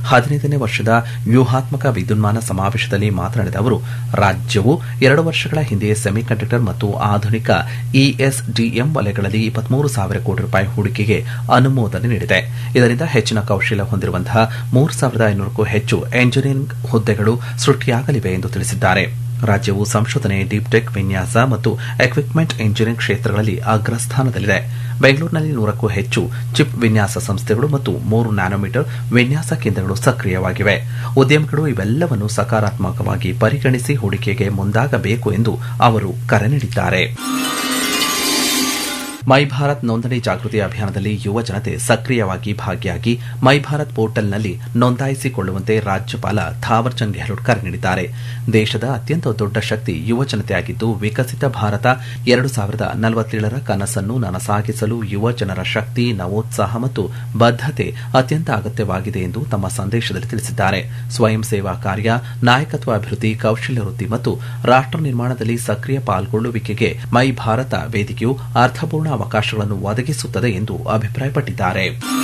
ಹದಿನೈದನೇ ವರ್ಷದ ವ್ಯೂಹಾತ್ಮಕ ವಿದ್ಯುನ್ಮಾನ ಸಮಾವೇಶದಲ್ಲಿ ಮಾತನಾಡಿದ ಅವರು ರಾಜ್ಯವು ಎರಡು ವರ್ಷಗಳ ಹಿಂದೆ ಸೆಮಿಕಂಡಕ್ಟರ್ ಮತ್ತು ಆಧುನಿಕ ಇಎಸ್ಡಿಎಂ ವಲಯಗಳಲ್ಲಿ ಇಪ್ಪತ್ಮೂರು ಸಾವಿರ ಕೋಟಿ ರೂಪಾಯಿ ಹೂಡಿಕೆಗೆ ಅನುಮೋದನೆ ನೀಡಿದೆ ಇದರಿಂದ ಹೆಚ್ಚಿನ ಕೌಶಲ್ಯ ಹೊಂದಿರುವಂತಹ ಮೂರು ಸಾವಿರದ ಐನೂರಕ್ಕೂ ಹೆಚ್ಚು ಎಂಜಿನಿಯರಿಂಗ್ ಹುದ್ದೆಗಳು ಸೃಷ್ಟಿಯಾಗಲಿವೆ ಎಂದು ತಿಳಿಸಿದ್ದಾರೆ ರಾಜ್ಯವು ಸಂಶೋಧನೆ ಡೀಪ್ ಟೆಕ್ ವಿನ್ಯಾಸ ಮತ್ತು ಎಕ್ವಿಪ್ಮೆಂಟ್ ಇಂಜಿನಿಯರಿಂಗ್ ಕ್ಷೇತ್ರಗಳಲ್ಲಿ ಅಗ್ರಸ್ಥಾನದಲ್ಲಿದೆ ಬೆಂಗಳೂರಿನಲ್ಲಿ ನೂರಕ್ಕೂ ಹೆಚ್ಚು ಚಿಪ್ ವಿನ್ಯಾಸ ಸಂಸ್ಥೆಗಳು ಮತ್ತು ಮೂರು ನ್ಯಾನೋಮೀಟರ್ ವಿನ್ಯಾಸ ಕೇಂದ್ರಗಳು ಸಕ್ರಿಯವಾಗಿವೆ ಉದ್ಯಮಿಗಳು ಇವೆಲ್ಲವನ್ನು ಸಕಾರಾತ್ಮಕವಾಗಿ ಪರಿಗಣಿಸಿ ಹೂಡಿಕೆಗೆ ಮುಂದಾಗಬೇಕು ಎಂದು ಅವರು ಕರೆ ನೀಡಿದ್ದಾರೆ ಮೈ ಭಾರತ್ ನೋಂದಣಿ ಜಾಗೃತಿ ಅಭಿಯಾನದಲ್ಲಿ ಯುವ ಜನತೆ ಸಕ್ರಿಯವಾಗಿ ಭಾಗಿಯಾಗಿ ಮೈ ಭಾರತ್ ಪೋರ್ಟಲ್ನಲ್ಲಿ ನೋಂದಾಯಿಸಿಕೊಳ್ಳುವಂತೆ ರಾಜ್ಯಪಾಲ ಥಾವರ್ಚಂದ್ ಗೆಹ್ಲೋಟ್ ಕರೆ ನೀಡಿದ್ದಾರೆ ದೇಶದ ಅತ್ಯಂತ ದೊಡ್ಡ ಶಕ್ತಿ ಯುವ ಜನತೆಯಾಗಿದ್ದು ವಿಕಸಿತ ಭಾರತ ಎರಡು ಸಾವಿರದ ನಲವತ್ತೇಳರ ಕನಸನ್ನು ನನಸಾಗಿಸಲು ಯುವ ಜನರ ಶಕ್ತಿ ನವೋತ್ಸಾಹ ಮತ್ತು ಬದ್ಧತೆ ಅತ್ಯಂತ ಅಗತ್ಯವಾಗಿದೆ ಎಂದು ತಮ್ಮ ಸಂದೇಶದಲ್ಲಿ ತಿಳಿಸಿದ್ದಾರೆ ಸ್ವಯಂ ಸೇವಾ ಕಾರ್ಯ ನಾಯಕತ್ವ ಅಭಿವೃದ್ಧಿ ಕೌಶಲ್ಯ ವೃದ್ಧಿ ಮತ್ತು ರಾಷ್ಟ್ರ ನಿರ್ಮಾಣದಲ್ಲಿ ಸಕ್ರಿಯ ಪಾಲ್ಗೊಳ್ಳುವಿಕೆಗೆ ಮೈ ಭಾರತ ವೇದಿಕೆಯು ಅರ್ಥಪೂರ್ಣ ಅವಕಾಶಗಳನ್ನು ಒದಗಿಸುತ್ತದೆ ಎಂದು ಅಭಿಪ್ರಾಯಪಟ್ಟಿದ್ದಾರೆ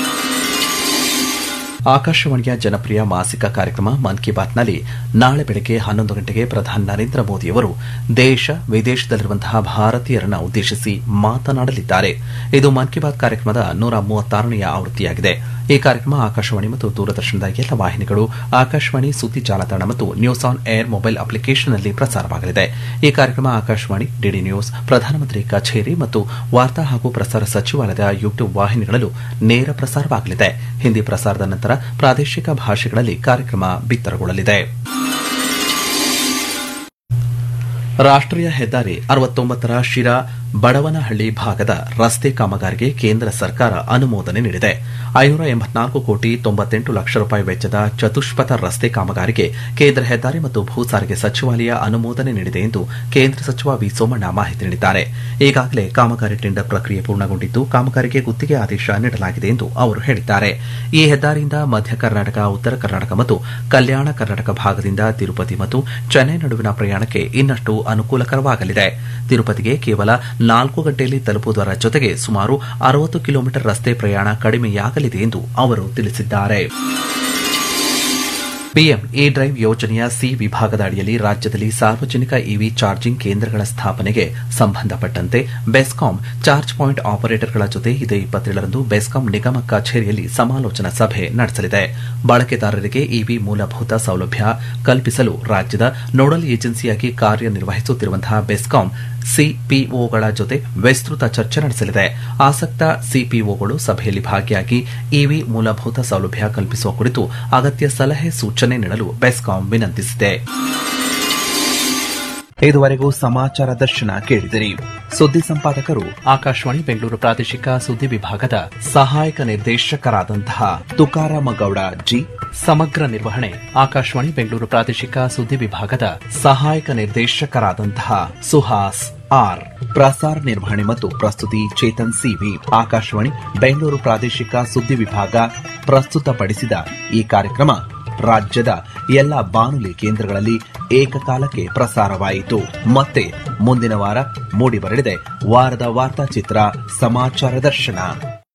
ಆಕಾಶವಾಣಿಯ ಜನಪ್ರಿಯ ಮಾಸಿಕ ಕಾರ್ಯಕ್ರಮ ಮನ್ ಕಿ ಬಾತ್ನಲ್ಲಿ ನಾಳೆ ಬೆಳಗ್ಗೆ ಹನ್ನೊಂದು ಗಂಟೆಗೆ ಪ್ರಧಾನಿ ನರೇಂದ್ರ ಮೋದಿಯವರು ದೇಶ ವಿದೇಶದಲ್ಲಿರುವಂತಹ ಭಾರತೀಯರನ್ನ ಉದ್ದೇಶಿಸಿ ಮಾತನಾಡಲಿದ್ದಾರೆ ಇದು ಮನ್ ಕಿ ಬಾತ್ ಕಾರ್ಯಕ್ರಮದ ನೂರ ಮೂವತ್ತಾರನೆಯ ಆವೃತ್ತಿಯಾಗಿದೆ ಈ ಕಾರ್ಯಕ್ರಮ ಆಕಾಶವಾಣಿ ಮತ್ತು ದೂರದರ್ಶನದ ಎಲ್ಲ ವಾಹಿನಿಗಳು ಆಕಾಶವಾಣಿ ಸುದ್ದಿ ಜಾಲತಾಣ ಮತ್ತು ನ್ಯೂಸ್ ಆನ್ ಏರ್ ಮೊಬೈಲ್ ಅಪ್ಲಿಕೇಶನ್ನಲ್ಲಿ ಪ್ರಸಾರವಾಗಲಿದೆ ಈ ಕಾರ್ಯಕ್ರಮ ಆಕಾಶವಾಣಿ ಡಿಡಿ ನ್ಯೂಸ್ ಪ್ರಧಾನಮಂತ್ರಿ ಕಚೇರಿ ಮತ್ತು ವಾರ್ತಾ ಹಾಗೂ ಪ್ರಸಾರ ಸಚಿವಾಲಯದ ಯೂಟ್ಯೂಬ್ ವಾಹಿನಿಗಳಲ್ಲೂ ನೇರ ಪ್ರಸಾರವಾಗಲಿದೆ ಹಿಂದಿ ಪ್ರಸಾರದ ನಂತರ ಪ್ರಾದೇಶಿಕ ಭಾಷೆಗಳಲ್ಲಿ ಕಾರ್ಯಕ್ರಮ ಬಿತ್ತರಗೊಳ್ಳಲಿದೆ ರಾಷ್ಟ್ರೀಯ ಹೆದ್ದಾರಿ ಅರವತ್ತೊಂಬತ್ತರ ಶಿರಾ ಬಡವನಹಳ್ಳಿ ಭಾಗದ ರಸ್ತೆ ಕಾಮಗಾರಿಗೆ ಕೇಂದ್ರ ಸರ್ಕಾರ ಅನುಮೋದನೆ ನೀಡಿದೆ ಐನೂರ ಎಂಬತ್ನಾಲ್ಕು ಕೋಟಿ ತೊಂಬತ್ತೆಂಟು ಲಕ್ಷ ರೂಪಾಯಿ ವೆಚ್ಚದ ಚತುಷ್ಪಥ ರಸ್ತೆ ಕಾಮಗಾರಿಗೆ ಕೇಂದ್ರ ಹೆದ್ದಾರಿ ಮತ್ತು ಭೂ ಸಾರಿಗೆ ಸಚಿವಾಲಯ ಅನುಮೋದನೆ ನೀಡಿದೆ ಎಂದು ಕೇಂದ್ರ ಸಚಿವ ವಿ ಸೋಮಣ್ಣ ಮಾಹಿತಿ ನೀಡಿದ್ದಾರೆ ಈಗಾಗಲೇ ಕಾಮಗಾರಿ ಟೆಂಡರ್ ಪ್ರಕ್ರಿಯೆ ಪೂರ್ಣಗೊಂಡಿದ್ದು ಕಾಮಗಾರಿಗೆ ಗುತ್ತಿಗೆ ಆದೇಶ ನೀಡಲಾಗಿದೆ ಎಂದು ಅವರು ಹೇಳಿದ್ದಾರೆ ಈ ಹೆದ್ದಾರಿಯಿಂದ ಮಧ್ಯ ಕರ್ನಾಟಕ ಉತ್ತರ ಕರ್ನಾಟಕ ಮತ್ತು ಕಲ್ಯಾಣ ಕರ್ನಾಟಕ ಭಾಗದಿಂದ ತಿರುಪತಿ ಮತ್ತು ಚೆನ್ನೈ ನಡುವಿನ ಪ್ರಯಾಣಕ್ಕೆ ಇನ್ನಷ್ಟು ಅನುಕೂಲಕರವಾಗಲಿದೆ ತಿರುಪತಿಗೆ ಕೇವಲ ನಾಲ್ಕು ಗಂಟೆಯಲ್ಲಿ ತಲುಪುವುದರ ಜೊತೆಗೆ ಸುಮಾರು ಅರವತ್ತು ಕಿಲೋಮೀಟರ್ ರಸ್ತೆ ಪ್ರಯಾಣ ಕಡಿಮೆಯಾಗಲಿದೆ ಎಂದು ಅವರು ತಿಳಿಸಿದ್ದಾರೆ ಪಿಎಂ ಇ ಡ್ರೈವ್ ಯೋಜನೆಯ ಸಿ ವಿಭಾಗದ ಅಡಿಯಲ್ಲಿ ರಾಜ್ಯದಲ್ಲಿ ಸಾರ್ವಜನಿಕ ಇವಿ ಚಾರ್ಜಿಂಗ್ ಕೇಂದ್ರಗಳ ಸ್ಥಾಪನೆಗೆ ಸಂಬಂಧಪಟ್ಟಂತೆ ಬೆಸ್ಕಾಂ ಚಾರ್ಜ್ ಪಾಯಿಂಟ್ ಆಪರೇಟರ್ಗಳ ಜೊತೆ ಇದೇ ಇಪ್ಪತ್ತೇಳರಂದು ಬೆಸ್ಕಾಂ ನಿಗಮ ಕಚೇರಿಯಲ್ಲಿ ಸಮಾಲೋಚನಾ ಸಭೆ ನಡೆಸಲಿದೆ ಬಳಕೆದಾರರಿಗೆ ಇವಿ ಮೂಲಭೂತ ಸೌಲಭ್ಯ ಕಲ್ಪಿಸಲು ರಾಜ್ಯದ ನೋಡಲ್ ಏಜೆನ್ಸಿಯಾಗಿ ಕಾರ್ಯನಿರ್ವಹಿಸುತ್ತಿರುವಂತಹ ಬೆಸ್ಕಾಂ ಸಿಪಿಒಗಳ ಜೊತೆ ವಿಸ್ತೃತ ಚರ್ಚೆ ನಡೆಸಲಿದೆ ಆಸಕ್ತ ಸಿಪಿಒಗಳು ಸಭೆಯಲ್ಲಿ ಭಾಗಿಯಾಗಿ ಇವಿ ಮೂಲಭೂತ ಸೌಲಭ್ಯ ಕಲ್ಪಿಸುವ ಕುರಿತು ಅಗತ್ಯ ಸಲಹೆ ಸೂಚನೆ ನೀಡಲು ಬೆಸ್ಕಾಂ ವಿನಂತಿಸಿದೆ ಇದುವರೆಗೂ ಸಮಾಚಾರ ದರ್ಶನ ಕೇಳಿದಿರಿ ಸುದ್ದಿ ಸಂಪಾದಕರು ಆಕಾಶವಾಣಿ ಬೆಂಗಳೂರು ಪ್ರಾದೇಶಿಕ ಸುದ್ದಿ ವಿಭಾಗದ ಸಹಾಯಕ ನಿರ್ದೇಶಕರಾದಂತಹ ತುಕಾರಾಮ ಗೌಡ ಜಿ ಸಮಗ್ರ ನಿರ್ವಹಣೆ ಆಕಾಶವಾಣಿ ಬೆಂಗಳೂರು ಪ್ರಾದೇಶಿಕ ಸುದ್ದಿ ವಿಭಾಗದ ಸಹಾಯಕ ನಿರ್ದೇಶಕರಾದಂತಹ ಸುಹಾಸ್ ಆರ್ ಪ್ರಸಾರ ನಿರ್ವಹಣೆ ಮತ್ತು ಪ್ರಸ್ತುತಿ ಚೇತನ್ ಸಿವಿ ಆಕಾಶವಾಣಿ ಬೆಂಗಳೂರು ಪ್ರಾದೇಶಿಕ ಸುದ್ದಿ ವಿಭಾಗ ಪ್ರಸ್ತುತಪಡಿಸಿದ ಈ ಕಾರ್ಯಕ್ರಮ ರಾಜ್ಯದ ಎಲ್ಲ ಬಾನುಲಿ ಕೇಂದ್ರಗಳಲ್ಲಿ ಏಕಕಾಲಕ್ಕೆ ಪ್ರಸಾರವಾಯಿತು ಮತ್ತೆ ಮುಂದಿನ ವಾರ ಮೂಡಿಬರಲಿದೆ ವಾರದ ವಾರ್ತಾಚಿತ್ರ ಸಮಾಚಾರ ದರ್ಶನ